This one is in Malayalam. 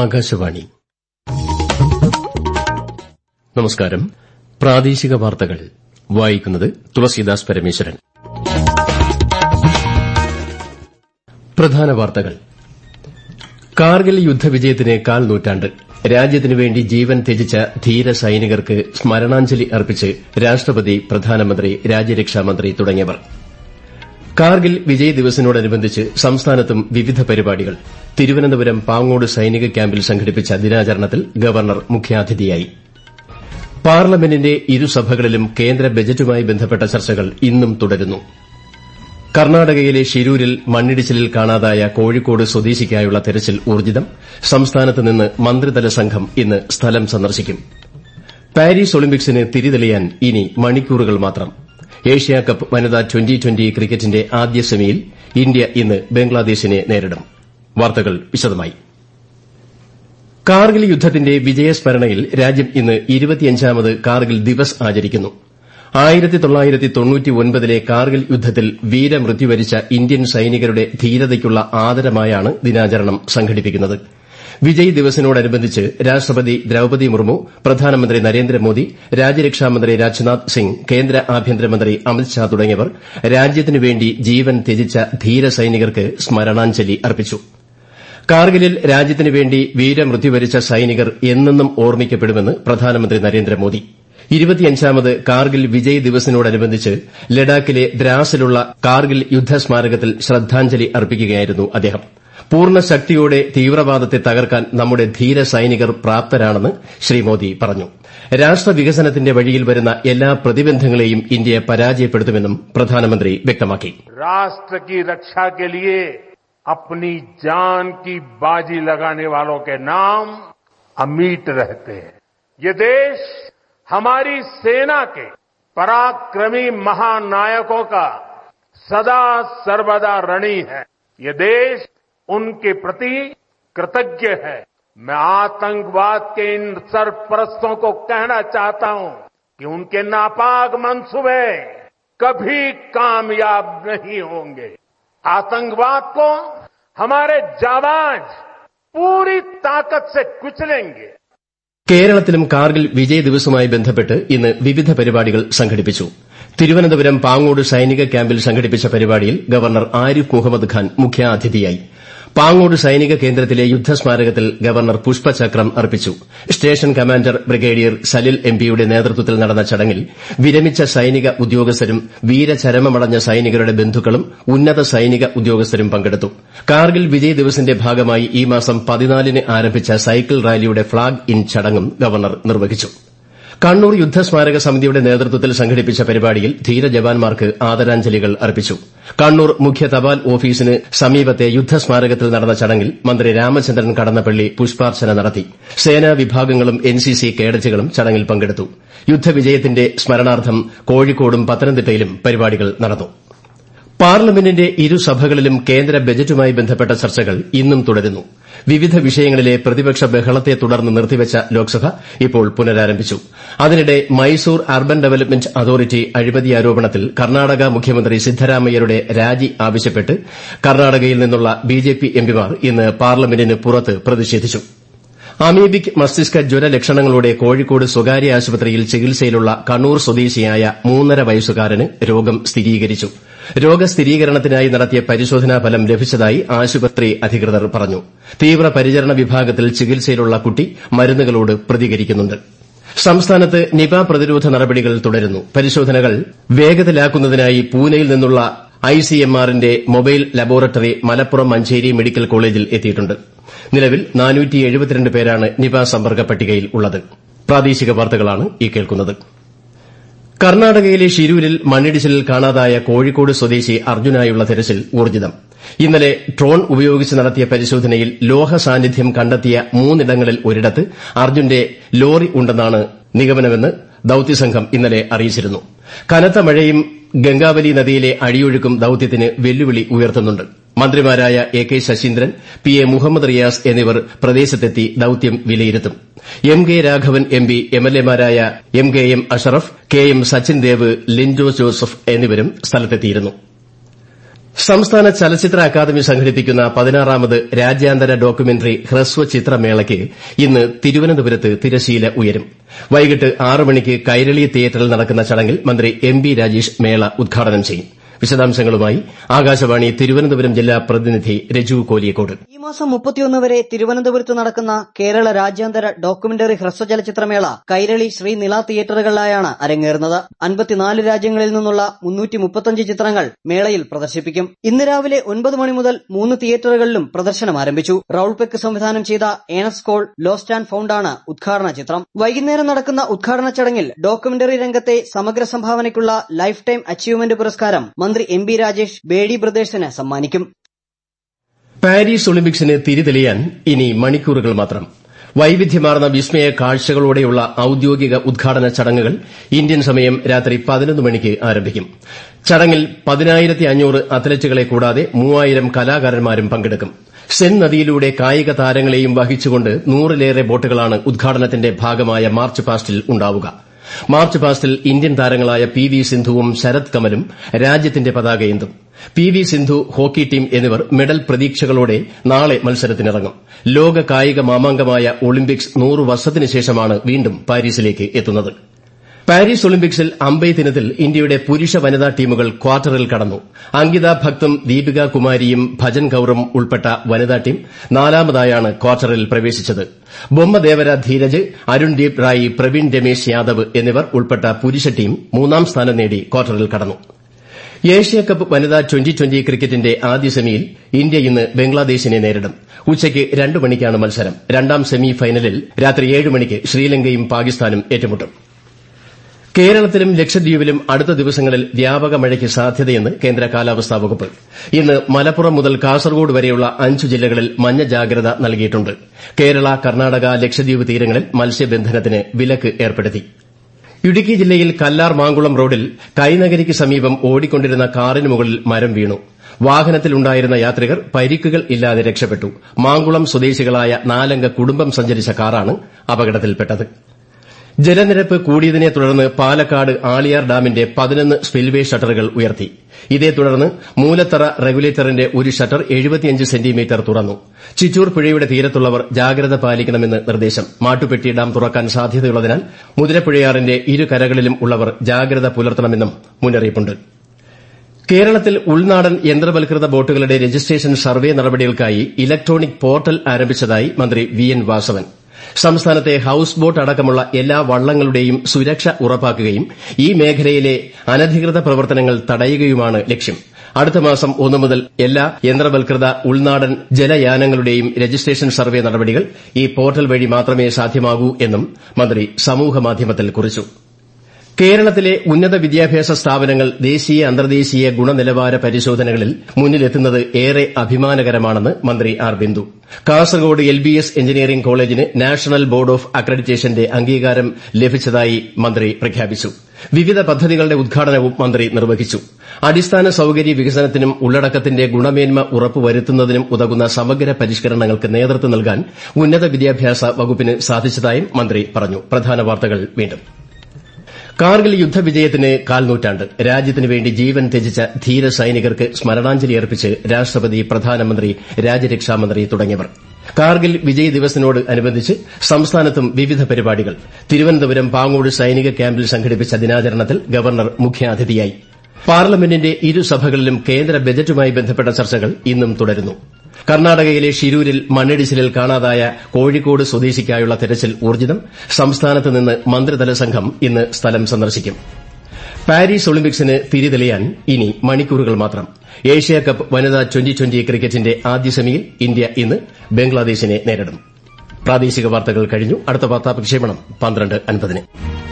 ആകാശവാണി നമസ്കാരം പ്രാദേശിക വാർത്തകൾ വായിക്കുന്നത് തുളസീദാസ് പരമേശ്വരൻ പ്രധാന വാർത്തകൾ കാർഗിൽ യുദ്ധവിജയത്തിന് കാൽ നൂറ്റാണ്ട് രാജ്യത്തിനുവേണ്ടി ജീവൻ ത്യജിച്ച ധീര സൈനികർക്ക് സ്മരണാഞ്ജലി അർപ്പിച്ച് രാഷ്ട്രപതി പ്രധാനമന്ത്രി രാജ്യരക്ഷാമന്ത്രി തുടങ്ങിയവർ കാർഗിൽ വിജയ് ദിവസിനോടനുബന്ധിച്ച് സംസ്ഥാനത്തും വിവിധ പരിപാടികൾ തിരുവനന്തപുരം പാങ്ങോട് സൈനിക ക്യാമ്പിൽ സംഘടിപ്പിച്ച ദിനാചരണത്തിൽ ഗവർണർ മുഖ്യാതിഥിയായി പാർലമെന്റിന്റെ ഇരുസഭകളിലും കേന്ദ്ര ബജറ്റുമായി ബന്ധപ്പെട്ട ചർച്ചകൾ ഇന്നും തുടരുന്നു കർണാടകയിലെ ഷിരൂരിൽ മണ്ണിടിച്ചിലിൽ കാണാതായ കോഴിക്കോട് സ്വദേശിക്കായുള്ള തെരച്ചിൽ ഊർജ്ജിതം സംസ്ഥാനത്ത് നിന്ന് മന്ത്രിതല സംഘം ഇന്ന് സ്ഥലം സന്ദർശിക്കും പാരീസ് ഒളിമ്പിക്സിന് തിരിതെളിയാൻ ഇനി മണിക്കൂറുകൾ മാത്രം ഏഷ്യാകപ്പ് വനിതാ ട്വന്റി ട്വന്റി ക്രിക്കറ്റിന്റെ ആദ്യ സെമിയിൽ ഇന്ത്യ ഇന്ന് ബംഗ്ലാദേശിനെ നേരിടും വാർത്തകൾ വിശദമായി കാർഗിൽ യുദ്ധത്തിന്റെ വിജയസ്മരണയിൽ രാജ്യം ഇന്ന് ഇരുപത്തിയഞ്ചാമത് കാർഗിൽ ദിവസ് ആചരിക്കുന്നു ലെ കാർഗിൽ യുദ്ധത്തിൽ വീരമൃത്യുവരിച്ച ഇന്ത്യൻ സൈനികരുടെ ധീരതയ്ക്കുള്ള ആദരമായാണ് ദിനാചരണം സംഘടിപ്പിക്കുന്നത് വിജയ് ദിവസിനോടനുബന്ധിച്ച് രാഷ്ട്രപതി ദ്രൌപതി മുർമു പ്രധാനമന്ത്രി നരേന്ദ്രമോദി രാജ്യരക്ഷാമന്ത്രി രാജ്നാഥ് സിംഗ് കേന്ദ്ര ആഭ്യന്തരമന്ത്രി അമിത് ഷാ തുടങ്ങിയവർ രാജ്യത്തിനുവേണ്ടി ജീവൻ ത്യജിച്ച ധീര സൈനികർക്ക് സ്മരണാഞ്ജലി അർപ്പിച്ചു കാർഗിലിൽ രാജ്യത്തിനുവേണ്ടി വീരമൃത്യുവരിച്ച സൈനികർ എന്നെന്നും ഓർമ്മിക്കപ്പെടുമെന്ന് പ്രധാനമന്ത്രി നരേന്ദ്രമോദി ഇരുപത്തിയഞ്ചാമത് കാർഗിൽ വിജയ് ദിവസിനോടനുബന്ധിച്ച് ലഡാക്കിലെ ദ്രാസിലുള്ള കാർഗിൽ യുദ്ധസ്മാരകത്തിൽ ശ്രദ്ധാഞ്ജലി അർപ്പിക്കുകയായിരുന്നു അദ്ദേഹം പൂർണ്ണ ശക്തിയോടെ തീവ്രവാദത്തെ തകർക്കാൻ നമ്മുടെ ധീര സൈനികർ പ്രാപ്തരാണെന്ന് ശ്രീ മോദി പറഞ്ഞു രാഷ്ട്രവികസനത്തിന്റെ വഴിയിൽ വരുന്ന എല്ലാ പ്രതിബന്ധങ്ങളെയും ഇന്ത്യ പരാജയപ്പെടുത്തുമെന്നും പ്രധാനമന്ത്രി വ്യക്തമാക്കി राष्ट्र की रक्षा के लिए अपनी जान की बाजी लगाने वालों के नाम अमीट रहते हैं ये देश हमारी सेना के पराक्रमी महानायकों का सदा सर्वदा ऋणी है ये देश उनके प्रति कृतज्ञ है मैं आतंकवाद के इन सरपरस्तों को कहना चाहता हूं कि उनके नापाक मंसूबे कभी कामयाब नहीं होंगे आतंकवाद को हमारे जाबाज पूरी ताकत से कुचलेंगे കേരളത്തിലും കാർഗിൽ വിജയ് ദിവസുമായി ബന്ധപ്പെട്ട് ഇന്ന് വിവിധ പരിപാടികൾ സംഘടിപ്പിച്ചു തിരുവനന്തപുരം പാങ്ങോട് സൈനിക ക്യാമ്പിൽ സംഘടിപ്പിച്ച പരിപാടിയിൽ ഗവർണർ ആരിഫ് മുഹമ്മദ് ഖാൻ മുഖ്യാതിഥിയായി പാങ്ങോട് സൈനിക കേന്ദ്രത്തിലെ യുദ്ധസ്മാരകത്തിൽ ഗവർണർ പുഷ്പചക്രം അർപ്പിച്ചു സ്റ്റേഷൻ കമാൻഡർ ബ്രിഗേഡിയർ സലിൽ എംപിയുടെ നേതൃത്വത്തിൽ നടന്ന ചടങ്ങിൽ വിരമിച്ച സൈനിക ഉദ്യോഗസ്ഥരും വീരചരമമടഞ്ഞ സൈനികരുടെ ബന്ധുക്കളും ഉന്നത സൈനിക ഉദ്യോഗസ്ഥരും പങ്കെടുത്തു കാർഗിൽ വിജയ് ദിവസിന്റെ ഭാഗമായി ഈ മാസം പതിനാലിന് ആരംഭിച്ച സൈക്കിൾ റാലിയുടെ ഫ്ളാഗ് ഇൻ ചടങ്ങും ഗവർണർ നിർവഹിച്ചു കണ്ണൂർ യുദ്ധസ്മാരക സമിതിയുടെ നേതൃത്വത്തിൽ സംഘടിപ്പിച്ച പരിപാടിയിൽ ധീരജവാന്മാർക്ക് ആദരാഞ്ജലികൾ അർപ്പിച്ചു കണ്ണൂർ മുഖ്യ തപാൽ ഓഫീസിന് സമീപത്തെ യുദ്ധസ്മാരകത്തിൽ നടന്ന ചടങ്ങിൽ മന്ത്രി രാമചന്ദ്രൻ കടന്നപ്പള്ളി പുഷ്പാർച്ചന നടത്തി സേനാ വിഭാഗങ്ങളും എൻസിസി കേഡറ്റുകളും ചടങ്ങിൽ പങ്കെടുത്തു യുദ്ധവിജയത്തിന്റെ സ്മരണാർത്ഥം കോഴിക്കോടും പത്തനംതിട്ടയിലും പരിപാടികൾ നടന്നു പാർലമെന്റിന്റെ ഇരുസഭകളിലും കേന്ദ്ര ബജറ്റുമായി ബന്ധപ്പെട്ട ചർച്ചകൾ ഇന്നും തുടരുന്നു വിവിധ വിഷയങ്ങളിലെ പ്രതിപക്ഷ ബഹളത്തെ തുടർന്ന് നിർത്തിവച്ച ലോക്സഭ ഇപ്പോൾ പുനരാരംഭിച്ചു അതിനിടെ മൈസൂർ അർബൻ ഡെവലപ്മെന്റ് അതോറിറ്റി അഴിമതി ആരോപണത്തിൽ കർണാടക മുഖ്യമന്ത്രി സിദ്ധരാമയ്യരുടെ രാജി ആവശ്യപ്പെട്ട് കർണാടകയിൽ നിന്നുള്ള ബിജെപി എംപിമാർ ഇന്ന് പാർലമെന്റിന് പുറത്ത് പ്രതിഷേധിച്ചു അമീബിക് മസ്തിഷ്ക ജ്വര ലക്ഷണങ്ങളോടെ കോഴിക്കോട് സ്വകാര്യ ആശുപത്രിയിൽ ചികിത്സയിലുള്ള കണ്ണൂർ സ്വദേശിയായ മൂന്നര വയസ്സുകാരന് രോഗം സ്ഥിരീകരിച്ചു രോഗസ്ഥിരീകരണത്തിനായി നടത്തിയ പരിശോധനാ ഫലം ലഭിച്ചതായി ആശുപത്രി അധികൃതർ പറഞ്ഞു തീവ്രപരിചരണ വിഭാഗത്തിൽ ചികിത്സയിലുള്ള കുട്ടി മരുന്നുകളോട് പ്രതികരിക്കുന്നുണ്ട് സംസ്ഥാനത്ത് നിപ പ്രതിരോധ നടപടികൾ തുടരുന്നു പരിശോധനകൾ വേഗത്തിലാക്കുന്നതിനായി പൂനെയിൽ നിന്നുള്ള ഐസിഎംആറിന്റെ mobile laboratory Malappuram Manjeri medical കോളേജിൽ എത്തിയിട്ടുണ്ട് നിലവിൽ പേരാണ് നിപ സമ്പർക്ക പട്ടികയിൽ ഉള്ളത് പ്രാദേശിക വാർത്തകളാണ് ഈ കേൾക്കുന്നത് കർണാടകയിലെ ഷിരൂരിൽ മണ്ണിടിച്ചിലിൽ കാണാതായ കോഴിക്കോട് സ്വദേശി അർജുനായുള്ള തെരച്ചിൽ ഊർജ്ജിതം ഇന്നലെ ഡ്രോൺ ഉപയോഗിച്ച് നടത്തിയ പരിശോധനയിൽ ലോഹ സാന്നിധ്യം കണ്ടെത്തിയ മൂന്നിടങ്ങളിൽ ഒരിടത്ത് അർജുന്റെ ലോറി ഉണ്ടെന്നാണ് നിഗമനമെന്ന് ദൌത്യസംഘം ഇന്നലെ അറിയിച്ചിരുന്നു കനത്ത മഴയും ഗംഗാവലി നദിയിലെ അടിയൊഴുക്കും ദൌത്യത്തിന് വെല്ലുവിളി ഉയർത്തുന്നുണ്ട് മന്ത്രിമാരായ A K Saseendran P A Muhammad Riyas എന്നിവർ പ്രദേശത്തെത്തി ദൌത്യം വിലയിരുത്തും എം കെ രാഘവൻ എംപി എംഎൽഎമാരായ M K M Ashraf K M Sachin Dev Linto Joseph എന്നിവരും സ്ഥലത്തെത്തിയിരുന്നു സംസ്ഥാന ചലച്ചിത്ര അക്കാദമി സംഘടിപ്പിക്കുന്ന പതിനാറാമത് രാജ്യാന്തര ഡോക്യുമെന്ററി ഹ്രസ്വ ചിത്രമേളയ്ക്ക് ഇന്ന് തിരുവനന്തപുരത്ത് തിരശ്ശീല ഉയരും വൈകിട്ട് ആറ് മണിക്ക് കൈരളി തിയേറ്ററിൽ നടക്കുന്ന ചടങ്ങിൽ മന്ത്രി എം ബി രാജേഷ് മേള ഉദ്ഘാടനം ചെയ്യും വിശദാംശങ്ങളുമായി ആകാശവാണി തിരുവനന്തപുരം ജില്ലാ പ്രതിനിധി രജു കോലിയക്കോട് ഈ മാസം മുപ്പത്തിയൊന്ന് വരെ തിരുവനന്തപുരത്ത് നടക്കുന്ന കേരള രാജ്യാന്തര ഡോക്യുമെന്ററി ഹ്രസ്വ ചലച്ചിത്രമേള കൈരളി ശ്രീ നില തിയേറ്ററുകളിലായാണ് അരങ്ങേറുന്നത് അൻപത്തിനാല് രാജ്യങ്ങളിൽ നിന്നുള്ള മുന്നൂറ്റി മുപ്പത്തഞ്ച് ചിത്രങ്ങൾ മേളയിൽ പ്രദർശിപ്പിക്കും ഇന്ന് രാവിലെ ഒൻപത് മണി മുതൽ മൂന്ന് തിയേറ്ററുകളിലും പ്രദർശനം ആരംഭിച്ചു റൌൾ പെക്ക് സംവിധാനം ചെയ്ത ഏണസ് കോൾ ലോസ്റ്റ് ആൻഡ് ഫൌണ്ടാണ് ഉദ്ഘാടന ചിത്രം വൈകുന്നേരം നടക്കുന്ന ഉദ്ഘാടന ചടങ്ങിൽ ഡോക്യുമെന്ററി രംഗത്തെ സമഗ്ര സംഭാവനയ്ക്കുള്ള ലൈഫ് ടൈം അച്ചീവ്മെന്റ് പുരസ്കാരം മന്ത്രി എം ബി രാജേഷ് ബേഡി ബ്രദേഴ്സിന് സമ്മാനിക്കും പാരീസ് ഒളിമ്പിക്സിന് തിരിതെളിയാൻ ഇനി മണിക്കൂറുകൾ മാത്രം വൈവിധ്യമാർന്ന വിസ്മയ കാഴ്ചകളോടെയുള്ള ഔദ്യോഗിക ഉദ്ഘാടന ചടങ്ങുകൾ ഇന്ത്യൻ സമയം രാത്രി പതിനൊന്ന് മണിക്ക് ആരംഭിക്കും ചടങ്ങിൽ പതിനായിരത്തി അഞ്ഞൂറ് അത്ലറ്റുകളെ കൂടാതെ മൂവായിരം കലാകാരന്മാരും പങ്കെടുക്കും സെൻ നദിയിലൂടെ കായിക താരങ്ങളെയും വഹിച്ചുകൊണ്ട് നൂറിലേറെ ബോട്ടുകളാണ് ഉദ്ഘാടനത്തിന്റെ ഭാഗമായ മാർച്ച് പാസ്റ്റിൽ ഉണ്ടാവുക മാർച്ച് പാസ്റ്റിൽ ഇന്ത്യൻ താരങ്ങളായ പി വി സിന്ധുവും ശരത് കമലും രാജ്യത്തിന്റെ പതാകയേന്തും P V Sindhu hockey team എന്നിവർ മെഡൽ പ്രതീക്ഷകളോടെ നാളെ മത്സരത്തിനിറങ്ങും ലോക കായിക മാമാങ്കമായ ഒളിമ്പിക്സ് നൂറ് വർഷത്തിന് ശേഷമാണ് വീണ്ടും പാരീസിലേക്ക് എത്തുന്നത് പാരീസ് ഒളിമ്പിക്സിൽ അമ്പെയ്ത്തിനത്തിൽ ഇന്ത്യയുടെ പുരുഷ വനിതാ ടീമുകൾ ക്വാർട്ടറിൽ കടന്നു അങ്കിത ഭക്തും ദീപിക കുമാരിയും ഭജൻ കൌറും ഉൾപ്പെട്ട വനിതാ ടീം നാലാമതായാണ് ക്വാർട്ടറിൽ പ്രവേശിച്ചത് ബൊമ്മദേവര ധീരജ് അരുൺദീപ് റായി പ്രവീൺ രമേശ് യാദവ് എന്നിവർ ഉൾപ്പെട്ട പുരുഷ ടീം മൂന്നാം സ്ഥാനം നേടി ക്വാർട്ടറിൽ കടന്നു ഏഷ്യാകപ്പ് വനിതാ ട്വന്റി ട്വന്റി ക്രിക്കറ്റിന്റെ ആദ്യ സെമിയിൽ ഇന്ത്യ ഇന്ന് ബംഗ്ലാദേശിനെ നേരിടും ഉച്ചയ്ക്ക് രണ്ട് മണിക്കാണ് മത്സരം രണ്ടാം സെമി ഫൈനലിൽ രാത്രി ഏഴ് മണിക്ക് ശ്രീലങ്കയും പാകിസ്ഥാനും ഏറ്റുമുട്ടും കേരളത്തിലും ലക്ഷദ്വീപിലും അടുത്ത ദിവസങ്ങളിൽ വ്യാപക മഴയ്ക്ക് സാധ്യതയെന്ന് കേന്ദ്ര കാലാവസ്ഥാ വകുപ്പ് ഇന്ന് മലപ്പുറം മുതൽ കാസർഗോഡ് വരെയുള്ള അഞ്ചു ജില്ലകളിൽ മഞ്ഞ ജാഗ്രത നൽകിയിട്ടുണ്ട് കേരള കർണാടക ലക്ഷദ്വീപ് തീരങ്ങളിൽ മത്സ്യബന്ധനത്തിന് വിലക്ക് ഏർപ്പെടുത്തി ഇടുക്കി ജില്ലയിൽ കല്ലാർ മാങ്കുളം റോഡിൽ കൈനഗരിക്ക് സമീപം ഓടിക്കൊണ്ടിരുന്ന കാറിന് മുകളിൽ മരം വീണു വാഹനത്തിലുണ്ടായിരുന്ന യാത്രികർ പരിക്കുകൾ ഇല്ലാതെ രക്ഷപ്പെട്ടു മാങ്കുളം സ്വദേശികളായ നാലംഗ കുടുംബം സഞ്ചരിച്ച കാറാണ് അപകടത്തിൽപ്പെട്ടത് ജലനിരപ്പ് കൂടിയതിനെ തുടർന്ന് പാലക്കാട് ആളിയാർ ഡാമിന്റെ പതിനൊന്ന് സ്പിൽവേ ഷട്ടറുകൾ ഉയർത്തി ഇതേ തുടർന്ന് മൂലത്തറ റെഗുലേറ്ററിന്റെ ഒരു ഷട്ടർ സെന്റിമീറ്റർ തുറന്നു ചിറ്റൂർ പുഴയുടെ തീരത്തുള്ളവർ ജാഗ്രത പാലിക്കണമെന്ന് നിർദ്ദേശം മാട്ടുപ്പെട്ടി ഡാം തുറക്കാൻ സാധ്യതയുള്ളതിനാൽ മുതിരപ്പുഴയാറിന്റെ ഇരു കരകളിലും ഉള്ളവർ ജാഗ്രത പുലർത്തണമെന്നും മുന്നറിയിപ്പുണ്ട് കേരളത്തിൽ ഉൾനാടൻ യന്ത്രവൽകൃത ബോട്ടുകളുടെ രജിസ്ട്രേഷൻ സർവേ നടപടികൾക്കായി ഇലക്ട്രോണിക് പോർട്ടൽ ആരംഭിച്ചതായി മന്ത്രി വി എൻ വാസവൻ സംസ്ഥാനത്തെ ഹൌസ് ബോട്ട് അടക്കമുള്ള എല്ലാ വള്ളങ്ങളുടെയും സുരക്ഷ ഉറപ്പാക്കുകയും ഈ മേഖലയിലെ അനധികൃത പ്രവർത്തനങ്ങൾ തടയുകയുമാണ് ലക്ഷ്യം അടുത്ത മാസം ഒന്നു മുതൽ എല്ലാ യന്ത്രവൽകൃത ഉൾനാടൻ ജലയാനങ്ങളുടെയും രജിസ്ട്രേഷൻ സർവേ നടപടികൾ ഈ പോർട്ടൽ വഴി മാത്രമേ സാധ്യമാകൂ എന്നും മന്ത്രി സമൂഹമാധ്യമത്തിൽ കുറിച്ചു കേരളത്തിലെ ഉന്നത വിദ്യാഭ്യാസ സ്ഥാപനങ്ങൾ ദേശീയ അന്തർദേശീയ ഗുണനിലവാര പരിശോധനകളിൽ മുന്നിലെത്തുന്നത് ഏറെ അഭിമാനകരമാണെന്ന് മന്ത്രി R Bindu Kasaragod L B S engineering കോളേജിന് നാഷണൽ ബോർഡ് ഓഫ് അക്രഡിറ്റേഷന്റെ അംഗീകാരം ലഭിച്ചതായി മന്ത്രി പ്രഖ്യാപിച്ചു വിവിധ പദ്ധതികളുടെ ഉദ്ഘാടനവും മന്ത്രി നിർവഹിച്ചു അടിസ്ഥാന സൌകര്യ വികസനത്തിനും ഉള്ളടക്കത്തിന്റെ ഗുണമേന്മ ഉറപ്പുവരുത്തുന്നതിനും ഉതകുന്ന സമഗ്ര പരിഷ്കരണങ്ങൾക്ക് നേതൃത്വം നൽകാൻ ഉന്നത വിദ്യാഭ്യാസ വകുപ്പിന് സാധിച്ചതായും മന്ത്രി പറഞ്ഞു പ്രധാന വാർത്തകൾ വീണ്ടും കാർഗിൽ യുദ്ധവിജയത്തിന് കാൽനൂറ്റാണ്ട് രാജ്യത്തിനു വേണ്ടി ജീവൻ ത്യജിച്ച ധീര സൈനികർക്ക് സ്മരണാഞ്ജലി അർപ്പിച്ച് രാഷ്ട്രപതി പ്രധാനമന്ത്രി രാജ്യരക്ഷാമന്ത്രി തുടങ്ങിയവർ കാർഗിൽ വിജയ് ദിവസിനോട് അനുബന്ധിച്ച് സംസ്ഥാനത്തും വിവിധ പരിപാടികൾ തിരുവനന്തപുരം പാങ്ങോട് സൈനിക ക്യാമ്പിൽ സംഘടിപ്പിച്ച ദിനാചരണത്തിൽ ഗവർണർ മുഖ്യാതിഥിയായി പാർലമെന്റിന്റെ ഇരുസഭകളിലും കേന്ദ്ര ബജറ്റുമായി ബന്ധപ്പെട്ട ചർച്ചകൾ ഇന്നും തുടരുന്നു കർണാടകയിലെ ഷിരൂരിൽ മണ്ണിടിച്ചിലിൽ കാണാതായ കോഴിക്കോട് സ്വദേശിക്കായുള്ള തെരച്ചിൽ ഊർജ്ജിതം സംസ്ഥാനത്ത് നിന്ന് മന്ത്രിതല സംഘം ഇന്ന് സ്ഥലം സന്ദർശിക്കും പാരീസ് ഒളിമ്പിക്സിന് തിരിതെളിയാൻ ഇനി മണിക്കൂറുകൾ മാത്രം ഏഷ്യാകപ്പ് വനിതാ ട്വന്റി ട്വന്റി ക്രിക്കറ്റിന്റെ ആദ്യ സെമിയിൽ ഇന്ത്യ ഇന്ന് ബംഗ്ലാദേശിനെ നേരിടും പ്രാദേശിക വാർത്തകൾ കഴിഞ്ഞു അടുത്ത വാർത്താ പ്രക്ഷേപണം പന്ത്രണ്ട് അൻപതിന്